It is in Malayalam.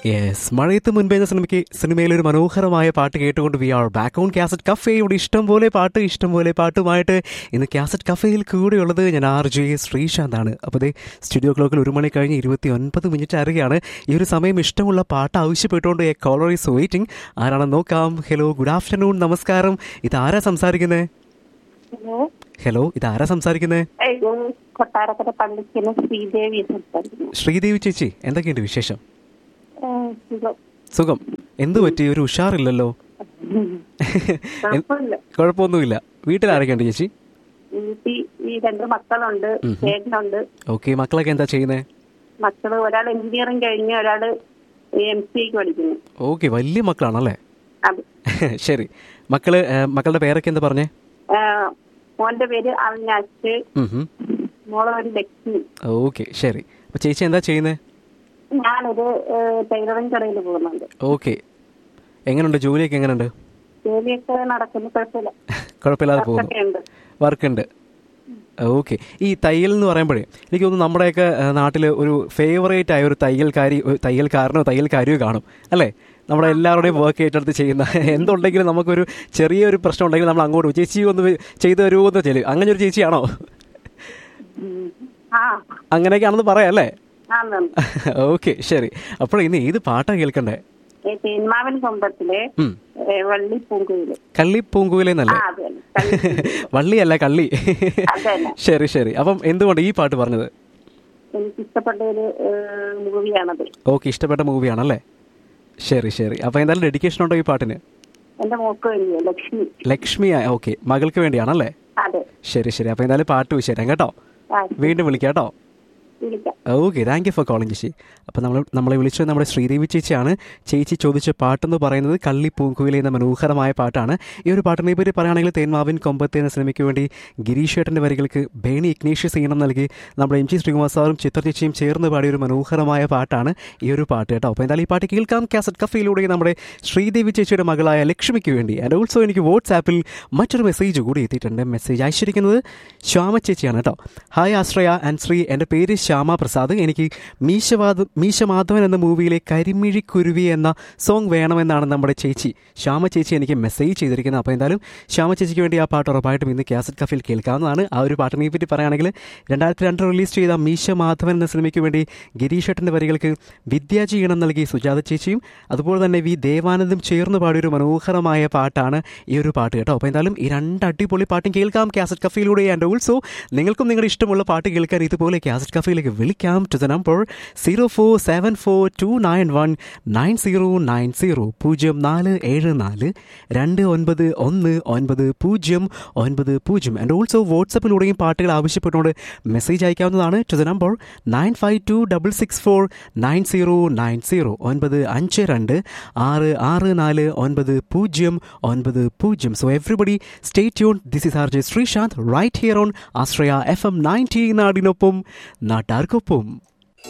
യെസ് മഴയത്ത് മുൻപേ എന്ന സിനിമയ്ക്ക് സിനിമയിൽ ഒരു മനോഹരമായ പാട്ട് കേട്ടുകൊണ്ട് we are back on cassette cafe ഇവിടെ ഇഷ്ടം പോലെ പാട്ട് ഇഷ്ടം പോലെ പാട്ടുമായിട്ട് ഇന്ന് കാസറ്റ് കഫേയിൽ കൂടെയുള്ളത് ഞാൻ ആർ ജെ ശ്രീശാന്താണ് അപ്പോൾ ദേ സ്റ്റുഡിയോ ക്ലോക്കിൽ ഒരു മണി കഴിഞ്ഞ് ഇരുപത്തി ഒൻപത് മിനിറ്റ് അറിയാണ് ഈ ഒരു സമയം ഇഷ്ടമുള്ള പാട്ട് ആവശ്യപ്പെട്ടുകൊണ്ട് എ കോളർ ഈസ് വെയിറ്റിംഗ് ആരാണെന്ന് നോക്കാം ഹലോ ഗുഡ് ആഫ്റ്റർനൂൺ നമസ്കാരം ഇതാരാ സംസാരിക്കുന്നത് ഹലോ ഹലോ ഇതാരാ സംസാരിക്കുന്നത് ഇത് കൊട്ടാരക്കര പള്ളിക്കുന്ന ശ്രീദേവി സംസാരിക്കുന്നു ശ്രീദേവി ചേച്ചി എന്തൊക്കെയുണ്ട് വിശേഷം ഏഹ് സുഖം. സുഖം എന്ത് പറ്റി ഒരു ഉഷാറില്ലല്ലോ കുഴപ്പമില്ല കുഴപ്പമൊന്നുമില്ല വീട്ടിലാരൊക്കെയുണ്ട് ചേച്ചി വീട്ടിൽ ഈ രണ്ട് മക്കളുണ്ട് ചേട്ടനുണ്ട് ഓക്കെ മക്കളൊക്കെ എന്താ ചെയ്യുന്നത് മക്കള് ഒരാൾ എഞ്ചിനീയറിംഗ് കഴിഞ്ഞ് ഒരാള് എം സിക്ക് പഠിക്കുന്നു ഓക്കെ വലിയ മക്കളാണല്ലേ അത് ശരി മക്കള് ഏ, മക്കളുടെ പേരൊക്കെ എന്താ പറഞ്ഞേ ഏഹ് മോന്റെ പേര് അവിനാശ് മോളെ ഒരു ലക്ഷ്മി ഓക്കെ ശരി അപ്പൊ ചേച്ചി എന്താ ചെയ്യുന്നത് ഞാനൊരു ഏഹ് ടൈലറിംഗ് കടയിൽ പോകുന്നുണ്ട് ഓക്കെ എങ്ങനെയുണ്ട് ജോലിയൊക്കെ എങ്ങനെയുണ്ട് ജോലിയൊക്കെ നടക്കുന്നു കുഴപ്പമില്ല കുഴപ്പമില്ലാതെ പോകുന്നു ഒക്കെ ഉണ്ട് വർക്ക് ഉണ്ട് ഓക്കെ ഈ തയ്യൽ എന്ന് പറയുമ്പോഴേ എനിക്ക് തോന്നുന്നു നമ്മുടെയൊക്കെ നാട്ടിൽ ഒരു ഫേവറേറ്റ് ആയ ഒരു തയ്യൽക്കാരി ഒരു തയ്യൽക്കാരനോ തയ്യൽക്കാരിയോ കാണും അല്ലേ നമ്മുടെ എല്ലാവരുടെയും വർക്ക് ഏറ്റെടുത്ത് ചെയ്യുന്ന എന്തുണ്ടെങ്കിലും നമുക്കൊരു ചെറിയൊരു പ്രശ്നം ഉണ്ടെങ്കിൽ നമ്മൾ അങ്ങോട്ട് പോകും. ചേച്ചി ഒന്ന് ചെയ്തു തരുമോ എന്ന് ചെല്ലും അങ്ങനെ ഒരു ചേച്ചിയാണോ ഉം. ആ അങ്ങനെയൊക്കെയാണെന്ന് പറയാം അല്ലേ ആന്നു ഓക്കെ ശരി അപ്പോൾ ഇന്ന് ഏത് പാട്ടാ കേൾക്കണ്ടേ ഈ തേന്മാവൻ കൊമ്പത്തിലെ ഉം. ഏഹ് വള്ളി പൂങ്കുയില് കള്ളി പൂങ്കുവിലെന്നല്ലേ ആ അത് തന്നെ കള്ളി. വള്ളിയല്ല കള്ളി അത് തന്നെ ശരി ശരി അപ്പം എന്തുകൊണ്ട് ഈ പാട്ട് പറഞ്ഞത് എനിക്ക് ഇഷ്ടപ്പെട്ട ഒരു മൂവിയാണത് ഓക്കെ ഇഷ്ടപ്പെട്ട മൂവിയാണല്ലേ ശരി ശരി അപ്പോൾ എന്തായാലും ഡെഡിക്കേഷൻ ഉണ്ടോ ഈ പാട്ടിന് എന്റെ മോക്ക് വേണ്ടിയ ലക്ഷ്മി ലക്ഷ്മി ഓക്കെ മകൾക്ക് വേണ്ടിയാണല്ലേ അതെ ശരി ശരി അപ്പോൾ എന്തായാലും പാട്ട് വിശേഷം കേട്ടോ ആ, വീണ്ടും വിളിക്കാം കേട്ടോ വിളിക്കാം okay thank you for calling ചേച്ചി അപ്പോൾ നമ്മൾ നമ്മളെ വിളിച്ചത് നമ്മുടെ ശ്രീദേവി ചേച്ചിയാണ് ചേച്ചി ചോദിച്ച പാട്ടെന്ന് പറയുന്നത് കള്ളി പൂങ്കുയിലെ എന്ന മനോഹരമായ പാട്ടാണ് ഈ ഒരു പാട്ടിനെ പറ്റി പറയുകയാണെങ്കിൽ തേന്മാവിൻ കൊമ്പത്തെ എന്ന സിനിമയ്ക്ക് വേണ്ടി ഗിരീഷ് ഏട്ടൻ്റെ വരികൾക്ക് ബേണി ഇഗ്നേഷ്യസ് ഈണം നൽകി നമ്മുടെ എം ജി ശ്രീകുമാർ സാറും ചിത്ര ചേച്ചിയും ചേർന്ന് പാടിയ ഒരു മനോഹരമായ പാട്ടാണ് ഈ ഒരു പാട്ട് കേട്ടോ അപ്പോൾ എന്തായാലും ഈ പാട്ട് കേൾക്കാം കാസറ്റ് കഫയിലൂടെ നമ്മുടെ ശ്രീദേവി ചേച്ചിയുടെ മകളായ ലക്ഷ്മിക്ക് വേണ്ടി ആൻഡ് ഓൾസോ എനിക്ക് വാട്സാപ്പിൽ മറ്റൊരു മെസ്സേജ് കൂടി എത്തിയിട്ടുണ്ട് മെസ്സേജ് അയച്ചിരിക്കുന്നത് ശ്യാമ ചേച്ചിയാണ് കേട്ടോ ഹായ് ആശ്രയ ആൻഡ് ശ്രീ എൻ്റെ പേര് ശ്യാമ പ്രസാദ് എനിക്ക് മീശവാദ മീശമാധവൻ എന്ന മൂവിയിലെ കരിമിഴി കുരുവി എന്ന സോങ് വേണമെന്നാണ് നമ്മുടെ ചേച്ചി ശ്യാമ ചേച്ചി എനിക്ക് മെസ്സേജ് ചെയ്തിരിക്കുന്നത് അപ്പോൾ എന്തായാലും ശ്യാമ ചേച്ചിക്ക് വേണ്ടി ആ പാട്ട് ഉറപ്പായിട്ടും ഇന്ന് കാസറ്റ് കഫിൽ കേൾക്കാവുന്നതാണ് ആ ഒരു പാട്ടിനെ പറ്റി പറയുകയാണെങ്കിൽ രണ്ടായിരത്തി രണ്ട് റിലീസ് ചെയ്ത മീശമാധവൻ എന്ന സിനിമയ്ക്ക് വേണ്ടി ഗിരീഷ് ഏട്ടൻ്റെ വരികൾക്ക് വിദ്യാജി ഈണം നൽകി സുജാത ചേച്ചിയും അതുപോലെ തന്നെ വി ദേവാനന്ദും ചേർന്ന് പാടിയ ഒരു മനോഹരമായ പാട്ടാണ് ഈ ഒരു പാട്ട് കേട്ടോ അപ്പോൾ എന്തായാലും ഈ രണ്ട് അടിപൊളി പാട്ടും കേൾക്കാം കാസറ്റ് കഫയിലൂടെ ആൻഡ് ഓൾസോ നിങ്ങൾക്കും നിങ്ങളുടെ ഇഷ്ടമുള്ള പാട്ട് കേൾക്കാൻ ഇതുപോലെ കാസറ്റ് കഫയിലേക്ക് വിളിക്കാം to the number zero four seven four two nine one nine zero nine zero പൂജ്യം നാല് ഏഴ് നാല് രണ്ട് ഒൻപത് ഒന്ന് ഒൻപത് പൂജ്യം ഒൻപത് പൂജ്യം ആൻഡ് ഓൾസോ വാട്സപ്പിലൂടെയും പാട്ടുകൾ ആവശ്യപ്പെട്ടുകൊണ്ട് മെസ്സേജ് അയക്കാവുന്നതാണ് to the number nine five two double six four nine zero nine zero ഒൻപത് അഞ്ച് രണ്ട് ആറ് ആറ് നാല് ഒൻപത് പൂജ്യം ഒൻപത് പൂജ്യം so everybody stay tune this is R J Sreesanth right here on Ashraya F M ninety നാടിനൊപ്പം നാട്ടാർക്കൊപ്പം